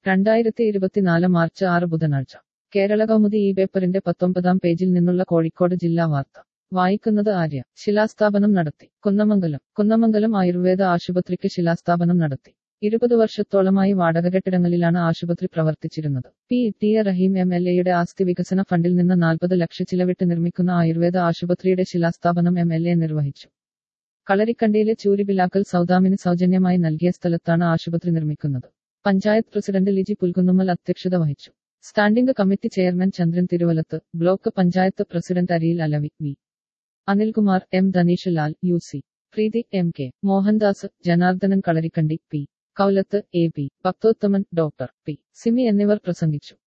രണ്ടായിരത്തി ഇരുപത്തിനാല് മാർച്ച് ആറ് ബുധനാഴ്ച കേരള കൗമുദി ഈ പേപ്പറിന്റെ പത്തൊമ്പതാം പേജിൽ നിന്നുള്ള കോഴിക്കോട് ജില്ലാ വാർത്ത വായിക്കുന്നത് ആര്യ ശിലാസ്ഥാപനം നടത്തി കുന്നമംഗലം കുന്നമംഗലം ആയുർവേദ ആശുപത്രിക്ക് ശിലാസ്ഥാപനം നടത്തി ഇരുപത് വർഷത്തോളമായി വാടക കെട്ടിടങ്ങളിലാണ് ആശുപത്രി പ്രവർത്തിച്ചിരുന്നത് P T A Rahim M L എയുടെ ആസ്തി വികസന ഫണ്ടിൽ നിന്ന് നാൽപ്പത് ലക്ഷം ചിലവിട്ട് നിർമ്മിക്കുന്ന ആയുർവേദ ആശുപത്രിയുടെ ശിലാസ്ഥാപനം എം എൽ എ നിർവഹിച്ചു കളരിക്കണ്ടിയിലെ ചൂരിബിലാക്കൽ സൗദാമിന് സൗജന്യമായി നൽകിയ സ്ഥലത്താണ് ആശുപത്രി നിർമ്മിക്കുന്നത് പഞ്ചായത്ത് പ്രസിഡന്റ് ലിജി പുൽകുന്നുമ്മൽ അധ്യക്ഷത വഹിച്ചു standing committee chairman Chandran Thiruvalath block panchayat president Ariyil Alavi V Anilkumar M Dhaneesh Lal U C Preethi M K Mohandas Janardhanan Kalarikkandi P Koulath A P Bhakthothaman doctor P Simi എന്നിവർ പ്രസംഗിച്ചു